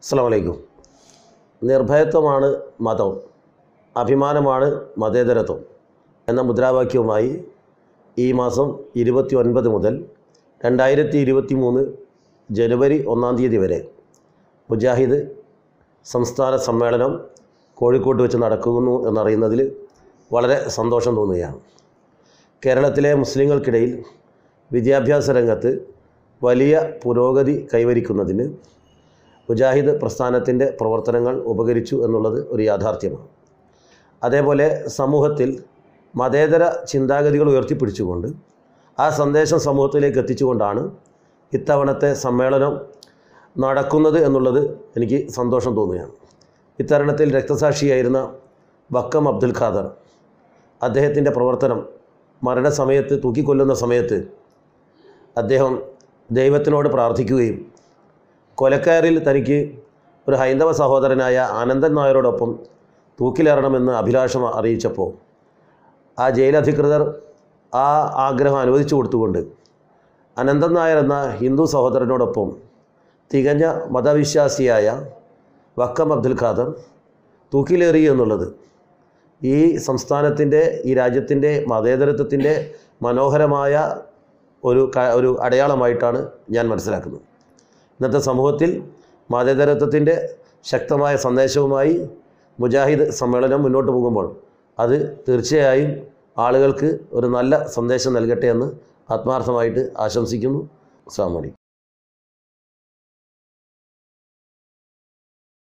അസ്സാം വലൈക്കും നിർഭയത്വമാണ് മതം അഭിമാനമാണ് മതേതരത്വം എന്ന മുദ്രാവാക്യവുമായി ഈ മാസം ഇരുപത്തി ഒൻപത് മുതൽ രണ്ടായിരത്തി ഇരുപത്തി മൂന്ന് ജനുവരി ഒന്നാം തീയതി വരെ മുജാഹിദ് സംസ്ഥാന സമ്മേളനം കോഴിക്കോട്ട് വെച്ച് നടക്കുന്നു എന്നറിയുന്നതിൽ വളരെ സന്തോഷം തോന്നുകയാണ് കേരളത്തിലെ മുസ്ലിങ്ങൾക്കിടയിൽ വിദ്യാഭ്യാസ രംഗത്ത് വലിയ പുരോഗതി കൈവരിക്കുന്നതിന് മുജാഹിദ് പ്രസ്ഥാനത്തിൻ്റെ പ്രവർത്തനങ്ങൾ ഉപകരിച്ചു എന്നുള്ളത് ഒരു യാഥാർത്ഥ്യമാണ് അതേപോലെ സമൂഹത്തിൽ മതേതര ചിന്താഗതികൾ ഉയർത്തിപ്പിടിച്ചുകൊണ്ട് ആ സന്ദേശം സമൂഹത്തിലേക്ക് എത്തിച്ചുകൊണ്ടാണ് ഇത്തവണത്തെ സമ്മേളനം നടക്കുന്നത് എന്നുള്ളത് എനിക്ക് സന്തോഷം തോന്നുകയാണ് ഇത്തരുണത്തിൽ രക്തസാക്ഷിയായിരുന്ന വക്കം അബ്ദുൽ ഖാദർ അദ്ദേഹത്തിൻ്റെ പ്രവർത്തനം മരണസമയത്ത് തൂക്കിക്കൊല്ലുന്ന സമയത്ത് അദ്ദേഹം ദൈവത്തിനോട് പ്രാർത്ഥിക്കുകയും കൊലക്കയറിൽ തനിക്ക് ഒരു ഹൈന്ദവ സഹോദരനായ ആനന്ദൻ നായരോടൊപ്പം തൂക്കിലേറണമെന്ന് അഭിലാഷം അറിയിച്ചപ്പോൾ ആ ജയിലധികൃതർ ആ ആഗ്രഹം അനുവദിച്ചു കൊടുത്തുകൊണ്ട് അനന്തൻ നായർ എന്ന ഹിന്ദു സഹോദരനോടൊപ്പം തികഞ്ഞ മതവിശ്വാസിയായ വക്കം അബ്ദുൽ ഖാദർ തൂക്കിലേറി എന്നുള്ളത് ഈ സംസ്ഥാനത്തിൻ്റെ ഈ രാജ്യത്തിൻ്റെ മതേതരത്വത്തിൻ്റെ മനോഹരമായ ഒരു ക- ഒരു അടയാളമായിട്ടാണ് ഞാൻ മനസ്സിലാക്കുന്നത് ഇന്നത്തെ സമൂഹത്തിൽ മതേതരത്വത്തിൻ്റെ ശക്തമായ സന്ദേശവുമായി മുജാഹിദ് സമ്മേളനം മുന്നോട്ട് പോകുമ്പോൾ അത് തീർച്ചയായും ആളുകൾക്ക് ഒരു നല്ല സന്ദേശം നൽകട്ടെ എന്ന് ആത്മാർത്ഥമായിട്ട് ആശംസിക്കുന്നു അസ്സാം വലൈക്കും